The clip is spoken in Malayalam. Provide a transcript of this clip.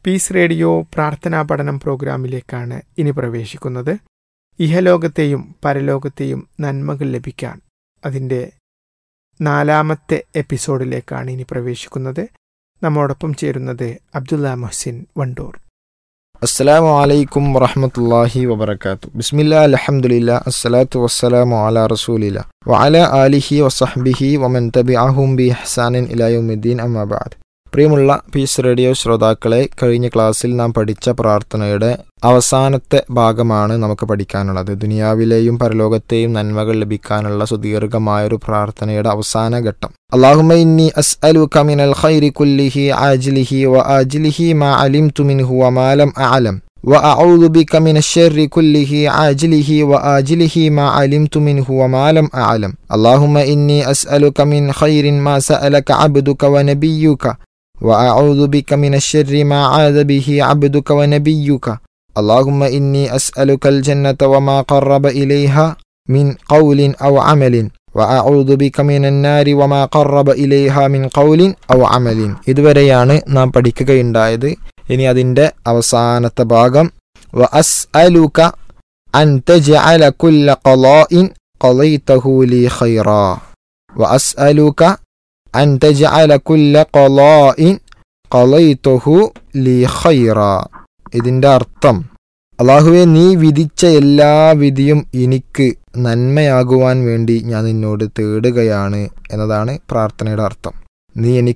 പീസ് റേഡിയോ പ്രാർത്ഥനാ പഠനം പ്രോഗ്രാമിലേക്കാണ് ഇനി പ്രവേശിക്കുന്നത് ഇഹലോകത്തെയും പരലോകത്തെയും നന്മകൾ ലഭിക്കാൻ അതിൻ്റെ നാലാമത്തെ എപ്പിസോഡിലേക്കാണ് ഇനി പ്രവേശിക്കുന്നത് നമ്മോടൊപ്പം ചേരുന്നത് അബ്ദുല്ല മൊഹ്സിൻ വണ്ടൂർ അസ്സലാമു അലൈക്കും വറഹമത്തല്ലാഹി വബർക്കാത്തു ബിസ്മില്ലാ അൽഹംദുലില്ലാ അസ്സലാത്തു വസ്സലാമു അലാ റസൂലില്ല വഅല ആലിഹി വസഹ്ബിഹി വമൻ തബിഅഹും ബി ഇഹ്സാനിൻ ഇലാ യൗമിദ്ദീൻ അമ്മാ ബഅദ് പ്രിയമുള്ള പീസ് റേഡിയോ ശ്രോതാക്കളെ കഴിഞ്ഞ ക്ലാസ്സിൽ നാം പഠിച്ച പ്രാർത്ഥനയുടെ അവസാനത്തെ ഭാഗമാണ് നമുക്ക് പഠിക്കാനുള്ളത് ദുനിയാവിലെയും പരലോകത്തെയും നന്മകൾ ലഭിക്കാനുള്ള സുദീർഘമായൊരു പ്രാർത്ഥനയുടെ അവസാന ഘട്ടം അള്ളാഹുമ ഇന്നി അസ്അലുക മിനൽ ഖൈരി കുല്ലിഹി ആജിലിഹി വ ആജിലിഹി മാ അലിംതു മിൻഹു വമാ ലം അഅലം وأعوذ بك من الشر كله عاجله وآجله ما علمت منه وما لم أعلم اللهم إني أسألك من خير ما سألك عبدك ونبيك وأعوذ بك من الشر ما عاذ به عبدك ونبيك اللهم إني أسألك الجنة وما قرب إليها من قول أو عمل وأعوذ بك من النار وما قرب إليها من قول أو عمل ഇതുവരെയാണ് നാം പഠിക്കുകയുണ്ടായത് ഇനി അതിൻ്റെ അവസാനത്തെ ഭാഗം വ അസ്അലുക അൻ തജ്അല കുല്ല ഖളാഇൻ ഖളൈതഹു ലി ഖൈറാ വ അസ്അലുക അൻ തജ്അല കുല്ല ഖളാഇൻ ഖളൈതഹു ലി ഖൈറാ ഇതിൻ്റെ അർത്ഥം അള്ളാഹുവെ നീ വിധിച്ച എല്ലാ വിധിയും എനിക്ക് നന്മയാകുവാൻ വേണ്ടി ഞാൻ നിന്നോട് തേടുകയാണ് എന്നതാണ് പ്രാർത്ഥനയുടെ അർത്ഥം നീ എനിക്ക്